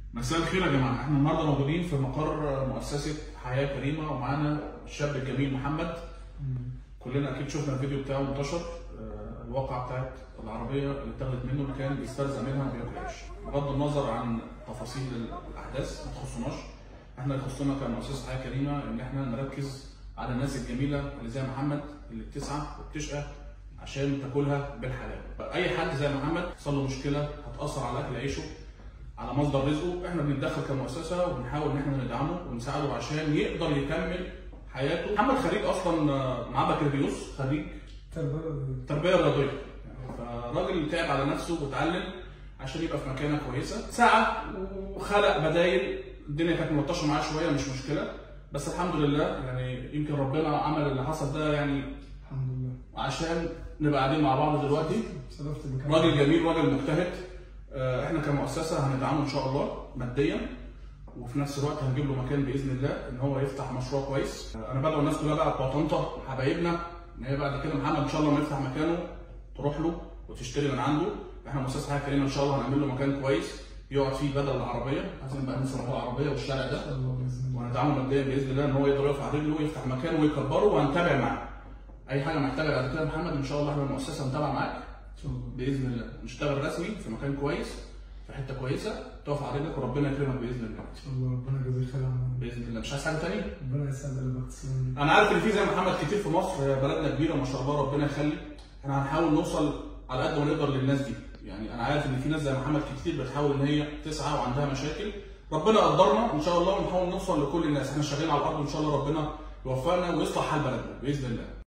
مساء الخير يا جماعه احنا النهارده موجودين في مقر مؤسسه حياه كريمه ومعانا الشاب الجميل محمد كلنا اكيد شفنا الفيديو بتاعه انتشر آه، الواقعه بتاعت العربيه اللي اتاخدت منه اللي كان بيسترزق منها وبياكل عيش بغض النظر عن تفاصيل الاحداث ما تخصناش احنا اللي يخصنا كمؤسسه حياه كريمه ان احنا نركز على الناس الجميله اللي زي محمد اللي بتسعى وبتشقى عشان تاكلها بالحلال اي حد زي محمد حصل له مشكله هتاثر على اكل عيشه على مصدر رزقه احنا بنتدخل كمؤسسه وبنحاول ان احنا ندعمه ونساعده عشان يقدر يكمل حياته محمد خريج اصلا آه، معاه بكالوريوس خريج تربيه رياضيه يعني فراجل تعب على نفسه واتعلم عشان يبقى في مكانه كويسه سعى وخلق بدايل الدنيا كانت ملطشه معاه شويه مش مشكله بس الحمد لله يعني يمكن ربنا عمل اللي حصل ده يعني الحمد لله عشان نبقى قاعدين مع بعض دلوقتي شرفت بك راجل جميل راجل مجتهد آه، احنا كمؤسسه هندعمه ان شاء الله ماديا وفي نفس الوقت هنجيب له مكان باذن الله ان هو يفتح مشروع كويس آه، انا بدعو الناس كلها بقى بتوع طنطا حبايبنا ان هي بعد كده محمد ان شاء الله لما يفتح مكانه تروح له وتشتري من عنده احنا مؤسسه حياه كريمه ان شاء الله هنعمل له مكان كويس يقعد فيه بدل العربيه عايزين بقى ننسى موضوع العربيه والشارع ان ده شاء الله باذن الله وهندعمه ماديا باذن الله ان هو يقدر يقف على رجله ويفتح مكانه ويكبره وهنتابع معاه اي حاجه محتاجه بعد كده يا محمد ان شاء الله احنا المؤسسه هنتابع معاك ان شاء الله باذن الله نشتغل رسمي في مكان كويس في حته كويسه تقف على رجلك وربنا يكرمك باذن الله ان شاء الله ربنا يجزيك خير يا عم باذن الله مش عايز حاجه تاني ربنا يسعد قلبك تسلم لي انا عارف ان في زي محمد كتير في مصر هي بلدنا كبيره ما شاء الله ربنا يخلي احنا هنحاول نوصل على قد ما نقدر للناس دي يعني انا عارف ان في ناس زي محمد كتير بتحاول ان هي تسعى وعندها مشاكل ربنا قدرنا ان شاء الله ونحاول نوصل لكل الناس احنا شغالين على الارض وان شاء الله ربنا يوفقنا ويصلح حال بلدنا باذن الله